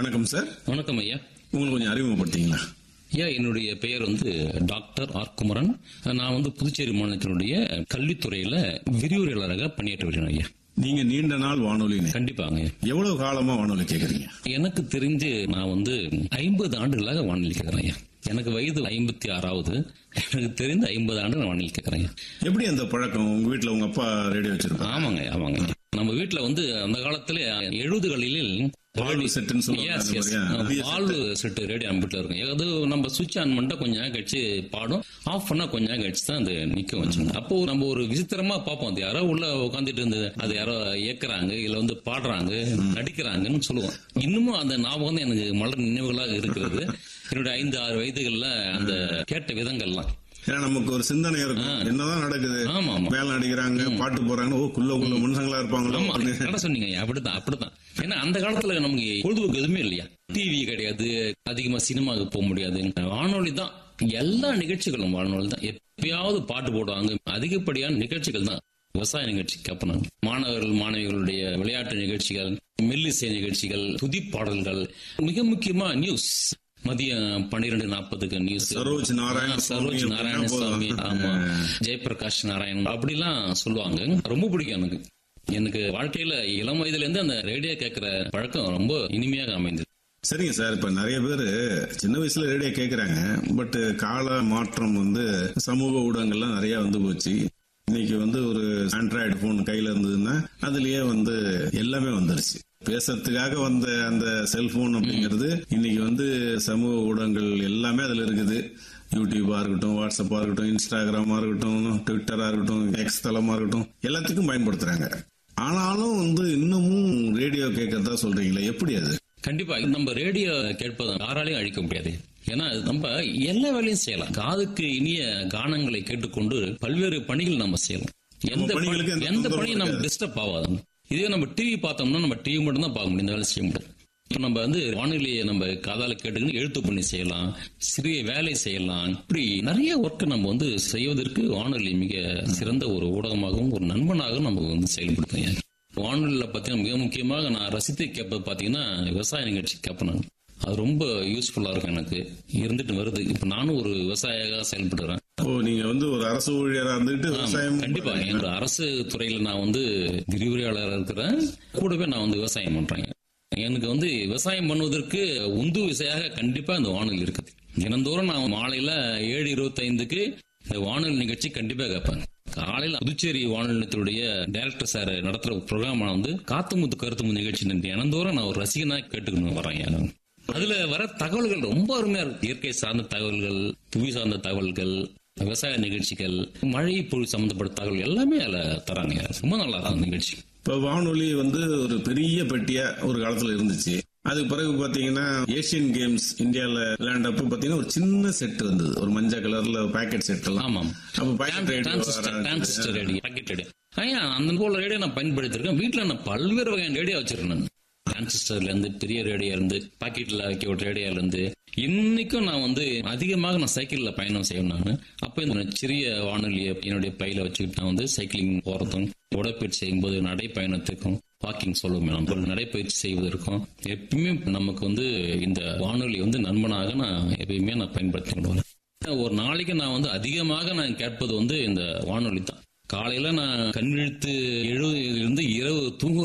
வணக்கம் சார் வணக்கம் ஐயா உங்களை கொஞ்சம் அறிமுகப்படுத்திங்களா ஐயா என்னுடைய பெயர் வந்து டாக்டர் ஆர் குமரன் நான் வந்து புதுச்சேரி மாநிலத்தினுடைய கல்வித்துறையில விரிவுரையாளராக பணியாற்றி வருகிறேன் ஐயா நீங்க நீண்ட நாள் வானொலின்னு கண்டிப்பாங்க ஐயா. எவ்வளவு காலமா வானொலி கேக்குறீங்க எனக்கு தெரிஞ்சு நான் வந்து ஐம்பது ஆண்டுகளாக வானிலை கேட்கிறேன் ஐயா எனக்கு வயது ஐம்பத்தி ஆறாவது எனக்கு தெரிந்து ஐம்பது ஆண்டு நான் வானிலை கேட்கிறேன் ஐயா எப்படி அந்த பழக்கம் உங்க வீட்ல உங்க அப்பா ரேடியோ வச்சிருப்பாங்க ஆமாங்க ஆமாங்க நம்ம வீட்டுல வந்து அந்த காலத்துல எழுபதுகளில் வாழ்வு செட்டுன்னு சொல்லுவாங்க Yes, அந்த yes. மாதிரியா? ஆ, பெரிய வாழ்வு செட்டு ரேடியோ நம்ம வீட்டுல இருக்கும் அது நம்ம சுவிட்ச் ஆன் பண்ணிட்டா கொஞ்ச நேரம் கழிச்சு பாடும் ஆஃப் பண்ணா கொஞ்ச நேரம் கழிச்சு தான் அது நிக்க வச்சுங்க அப்போ நம்ம ஒரு விசித்திரமா பார்ப்போம் அது யாரோ உள்ள உட்காந்துட்டு இருந்தது அது யாரோ இயக்குறாங்க இல்ல வந்து பாடுறாங்க நடிக்கிறாங்கன்னு சொல்லுவோம் இன்னமும் அந்த ஞாபகம் தான் எனக்கு மலர் நினைவுகளாக இருக்கிறது என்னுடைய ஐந்து ஆறு வயதுகள்ல அந்த கேட்ட விதங்கள்லாம் ஏன்னா நமக்கு ஒரு சிந்தனை இருக்கும் என்னதான் நடக்குது ஆமா ஆமா மேல நடிக்கிறாங்க பாட்டு போறாங்க ஓ குள்ள குள்ள மனுஷங்களா இருப்பாங்களோ ஆமா அப்படின்னு. கரெக்டா சொன்னீங்க அப்படித்தான் அப்படித்தான் ஏன்னா அந்த காலத்துல நமக்கு பொழுதுபோக்கு எதுவுமே இல்லையா டிவி கிடையாது அதிகமா சினிமாவுக்கு போக முடியாது வானொலி தான் எல்லா நிகழ்ச்சிகளும் வானொலி தான் எப்பயாவது பாட்டு போடுவாங்க அதிகப்படியான நிகழ்ச்சிகள் தான் விவசாய நிகழ்ச்சி கேட்பேன் மாணவர்கள் மாணவிகளுடைய விளையாட்டு நிகழ்ச்சிகள் மெல்லிசை நிகழ்ச்சிகள் துதி பாடல்கள் மிக முக்கியமா நியூஸ் மதியம் பன்னிரெண்டு நாற்பதுக்கு நியூஸ் சரோஜ் நாராயண சரோஜ் சுவாமி நாராயணசாமி அப்படின்னா ஆமா ஜெயபிரகாஷ் நாராயணன் அப்படிலாம் சொல்லுவாங்க ரொம்ப பிடிக்கும் எனக்கு எனக்கு வாழ்க்கையில இளம் வயதுல இருந்து அந்த ரேடியோ கேட்கிற பழக்கம் ரொம்ப இனிமையாக அமைந்தது சரிங்க சார் இப்ப நிறைய பேரு சின்ன வயசுல ரேடியோ கேக்குறாங்க பட் கால மாற்றம் வந்து சமூக ஊடகங்கள்லாம் நிறைய வந்து போச்சு இன்னைக்கு வந்து ஒரு ஆண்ட்ராய்டு போன் கையில இருந்ததுன்னா அதுலயே வந்து எல்லாமே வந்துருச்சு பேசுறதுக்காக வந்த அந்த செல்போன் அப்படிங்கிறது இன்னைக்கு வந்து சமூக ஊடகங்கள் எல்லாமே அதுல இருக்குது யூடியூபா இருக்கட்டும் வாட்ஸ்அப்பா இருக்கட்டும் இன்ஸ்டாகிராமா இருக்கட்டும் ட்விட்டரா இருக்கட்டும் எக்ஸ் தளமா இருக்கட்டும் எல்லாத்துக்கும் பயன்படுத்துறாங்க ஆனாலும் வந்து இன்னமும் ரேடியோ கேட்கறதா சொல்றீங்களே எப்படி அது கண்டிப்பா நம்ம ரேடியோ கேட்பதை யாராலையும் அழிக்க முடியாது ஏன்னா அது நம்ம எல்லா வேலையும் செய்யலாம் காதுக்கு இனிய கானங்களை கேட்டுக்கொண்டு பல்வேறு பணிகள் நம்ம செய்யலாம் எந்த பணி- பணிகளுக்கு எந்த எந்த தொந்தரவும் பணியும் நம்ம டிஸ்டர்ப் ஆகாது இதே நம்ம டிவி பார்த்தோம்னா நம்ம டிவி மட்டும் தான் பார்க்க முடியும் இந்த வேலை செய்ய முடியும் இப்ப நம்ம வந்து வானிலையை நம்ம காதால கேட்டுக்கின்னு எழுத்து பண்ணி செய்யலாம் சிறிய வேலை செய்யலாம் இப்படி நிறைய ஒர்க் நம்ம வந்து செய்வதற்கு வானொலி மிக சிறந்த ஒரு ஊடகமாகவும் ஒரு நண்பனாகவும் நம்ம வந்து செயல்படுத்தும் வானொலியில பாத்தீங்கன்னா மிக முக்கியமாக நான் ரசித்து கேட்பது பாத்தீங்கன்னா விவசாய நிகழ்ச்சி கேட்பேன் நான். அது ரொம்ப யூஸ்ஃபுல்லா இருக்கும் எனக்கு இருந்துட்டு வருது இப்ப நானும் ஒரு விவசாயியாக செயல்படுறேன் ஓ நீங்க வந்து ஒரு அரசு ஊழியரா இருந்துட்டு விவசாயம் கண்டிப்பா என்னோட அரசு துறையில நான் வந்து விரிவுரையாளராக இருக்கிறேன் கூடவே நான் வந்து விவசாயம் பண்றேன் எனக்கு வந்து விவசாயம் பண்ணுவதற்கு உந்து விசையாக கண்டிப்பா இந்த வானொலி இருக்குது தினந்தோறும் நான் மாலையில ஏழு இருபத்தைந்துக்கு இந்த வானொலி நிகழ்ச்சி கண்டிப்பா கேட்பேன் காலையில புதுச்சேரி வானொலி நிலையத்தினுடைய டைரக்டர் சார் நடத்துற ப்ரோக்ராம் வந்து காத்துமுத்து கருத்துமுத்து நிகழ்ச்சி தினந்தோறும் நான் ஒரு ரசிகனா கேட்டுக்கணும் வரேன் அதுல வர தகவல்கள் ரொம்ப அருமையா இருக்கு இயற்கை சார்ந்த தகவல்கள் புவி சார்ந்த தகவல்கள் விவசாய நிகழ்ச்சிகள் மழை பொருள் சம்பந்தப்பட்ட தகவல் எல்லாமே அதுல தராங்க ரொம்ப நல்லா இருக்கும் நிகழ்ச்சி இப்ப வானொலி வந்து ஒரு பெரிய பெட்டியா ஒரு காலத்துல இருந்துச்சு அதுக்கு பிறகு பாத்தீங்கன்னா ஏசியன் கேம்ஸ் இந்தியால விளையாண்டப்ப பாத்தீங்கன்னா ஒரு சின்ன செட் இருந்தது ஒரு மஞ்சள் கலர்ல பாக்கெட் செட் எல்லாம் ஆமாம் அப்ப pocket transistor radio transistor radio pocket radio ஐயா அந்த போல ரேடியோ நான் பயன்படுத்திருக்கேன் வீட்டுல நான் பல்வேறு வகையான ரேடியோ வச்சிருக்கேன் நான் டிரான்சிஸ்டர்ல இருந்து பெரிய ரேடியோ இருந்து பாக்கெட்ல வைக்க ஒரு ரேடியோல இருந்து இன்னைக்கும் நான் வந்து அதிகமாக நான் சைக்கிள்ல பயணம் செய்வேன் நான் அப்ப இந்த சிறிய வானொலியை என்னுடைய பையில வச்சுக்கிட்டு நான் வந்து சைக்கிளிங் போறதும் உடற்பயிற்சி செய்யும்போது நடைப்பயணத்துக்கும் வாக்கிங் சொல்லுவோம் நம்ம நடைப்பயிற்சி செய்வதற்கும் எப்பயுமே நமக்கு வந்து இந்த வானொலி வந்து நண்பனாக நான் எப்பயுமே நான் பயன்படுத்தி கொண்டு வரேன் ஒரு நாளைக்கு நான் வந்து அதிகமாக நான் கேட்பது வந்து இந்த வானொலி தான் காலையில நான் கண் விழித்து எழு இருந்து இரவு தூங்க